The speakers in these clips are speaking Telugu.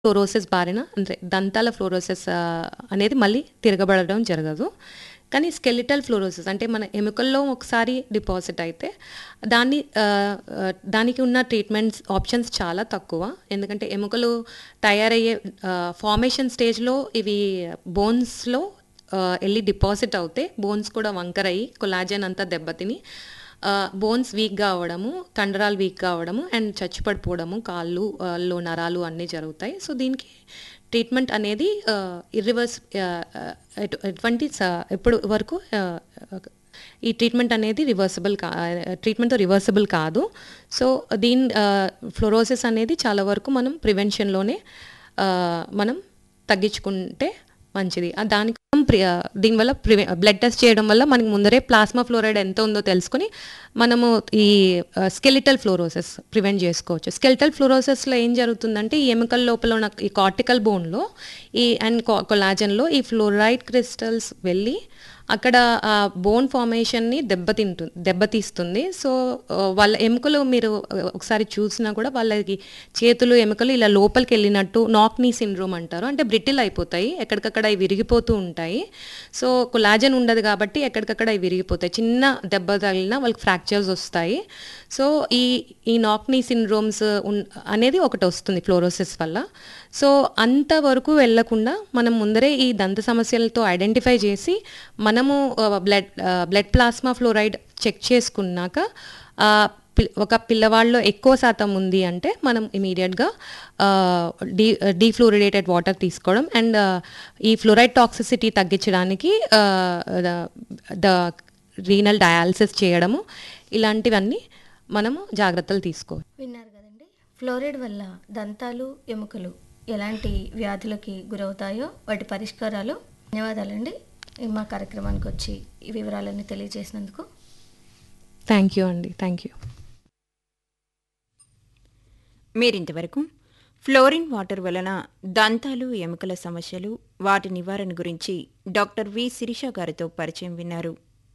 ఫ్లోరోసిస్ బారిన అంటే దంతాల ఫ్లోరోసిస్ ఆహ్, అనేది మళ్ళీ తిరగబడడం జరగదు. కానీ స్కెలిటల్ ఫ్లోరోసిస్ అంటే మన ఎముకల్లో ఒకసారి డిపాజిట్ అయితే దాన్ని ఆహ్, ఆహ్, దానికి ఉన్న ట్రీట్మెంట్స్ ఆప్షన్స్ చాలా తక్కువ. ఎందుకంటే ఎముకలు తయారయ్యే ఆహ్, ఫార్మేషన్ స్టేజ్‌లో ఇవి బోన్స్‌లో ఆహ్, ఎళ్లి డిపాజిట్ అవుతే బోన్స్ కూడా వంకరయ్యి కొలాజన్ అంతా దెబ్బతిని ఆహ్, బోన్స్ వీక్‌గా అవ్వడము, కండరాలు వీక్‌గా అవ్వడము అండ్ చచ్చి పడిపోవడము, కాళ్ళు ఆహ్, లో నరాలు అన్నీ జరుగుతాయి. సో, దీనికి ట్రీట్మెంట్ అనేది ఆహ్, ఇర్రివర్స్ ఆహ్, ఆహ్, ఎటు ఎటువంటి స ఎప్పటి వరకు ఆహ్, ఈ ట్రీట్మెంట్ అనేది రివర్సిబుల్ కా ట్రీట్మెంట్‌తో రివర్సిబుల్ కాదు. సో, దీని ఆహ్, ఫ్లోరోసిస్ అనేది చాలా వరకు మనం ప్రివెన్షన్‌లోనే ఆహ్, మనం తగ్గించుకుంటే మంచిది. ఆహ్, దానికి ప్రి ఆహ్, దీనివల్ల ప్రివె బ్లడ్ టెస్ట్ చేయడం వల్ల మనకి ముందరే ప్లాస్మా ఫ్లోరైడ్ ఎంత ఉందో తెలుసుకొని మనము ఈ ఆహ్, స్కెలిటల్ ఫ్లోరోసిస్ ప్రివెంట్ చేసుకోవచ్చు. స్కెలిటల్ ఫ్లోరోసిస్‌లో ఏం జరుగుతుందంటే ఈ ఎముకల లోపల ఉన్న ఈ కార్టికల్ బోన్‌లో ఈ అండ్ కొ కొలాజన్‌లో ఈ ఫ్లోరైడ్ క్రిస్టల్స్ వెళ్ళి అక్కడ ఆ బోన్ ఫార్మేషన్‌ని దెబ్బతింటు దెబ్బతీస్తుంది. సో, ఆహ్, వాళ్ళ ఎముకలు మీరు ఒకసారి చూసినా కూడా వాళ్ళకి చేతులు, ఎముకలు ఇలా లోపలికెళ్ళినట్టు నాక్ నీ సిండ్రోమ్ అంటారు. అంటే బ్రిటిల్ అయిపోతాయి. ఎక్కడికక్కడ అవి విరిగిపోతూ ఉంటాయి. సో, కొలాజన్ ఉండదు కాబట్టి ఎక్కడికక్కడ అవి విరిగిపోతాయి. చిన్న దెబ్బ తగిలినా వాళ్ళకి ఫ్రాక్చర్స్ వస్తాయి. సో, ఈ ఈ నాక్ నీ సిండ్రోమ్స్ ఉన్ అనేది ఒకటొస్తుంది ఫ్లోరోసిస్ వల్ల. సో, అంతవరకు వెళ్ళకుండా మనం ముందరే ఈ దంత సమస్యలతో ఐడెంటిఫై చేసి మనము ఆహ్, బ్లడ్ ఆహ్, బ్లడ్ ప్లాస్మా ఫ్లోరైడ్ చెక్ చేసుకున్నాక ఆహ్, పి ఒక పిల్లవాడిలో ఎక్కువ శాతం ఉంది అంటే మనం ఇమ్మీడియేట్‌గా ఆహ్, డీ డీఫ్లోరిడేటెడ్ వాటర్ తీసుకోవడం అండ్ ఈ ఫ్లోరైడ్ టాక్సిసిటీ తగ్గించడానికి ఆహ్, ద ద రీనల్ డయాలిసిస్ చేయడము ఇలాంటివన్నీ మనము జాగ్రత్తలు తీసుకోవాలి. విన్నారు కదండి ఫ్లోరైడ్ వల్ల దంతాలు ఎముకలు ఎలాంటి వ్యాధులకి గురవుతాయో వాటి పరిష్కారాలు ధన్యవాదాలండి ఈ మా కార్యక్రమానికి వచ్చి ఈ వివరాలన్నీ తెలియజేసినందుకు థ్యాంక్ యూ అండి. Thank you. మీరింతవరకు ఫ్లోరిన్ వాటర్ వలన దంతాలు ఎముకల సమస్యలు వాటి నివారణ గురించి డాక్టర్ వి శిరీష గారితో పరిచయం విన్నారు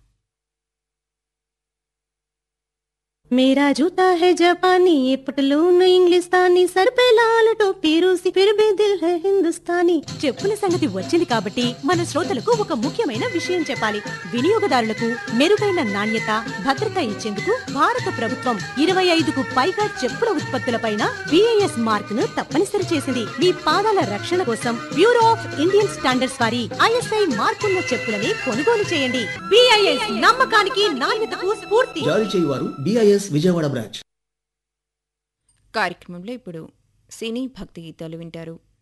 मेरा जूता है जापानी ये पटलून इंग्लिस्तानी सर पे लाल टोपी रूसी फिर भी दिल है हिंदुस्तानी చెప్పుల సంగతి వచ్చింది కాబట్టి మన శ్రోతలకు ఒక ముఖ్యమైన విషయం చెప్పాలి వినియోగదారులకు మెరుగైన నాణ్యత భద్రత ఇచ్చేందుకు భారత ప్రభుత్వం ఇరవై ఐదుకు పైగా చెప్పుల ఉత్పత్తులపైన బిఐఎస్ మార్క్ ను తప్పనిసరి చేసింది మీ పాదాల రక్షణ కోసం బ్యూరో ఆఫ్ ఇండియన్ స్టాండర్డ్స్ వారి ఐఎస్ఐ మార్కున్న చెప్పులని కొనుగోలు చేయండి బిఐఎస్ నమ్మకానికి నాణ్యతకు స్ఫూర్తి జారీ చేయువారు బిఐఎస్ విజయవాడ బ్రాంచ్ కార్యక్రమంలో ఇప్పుడు సినీ భక్తి గీతాలు వింటారు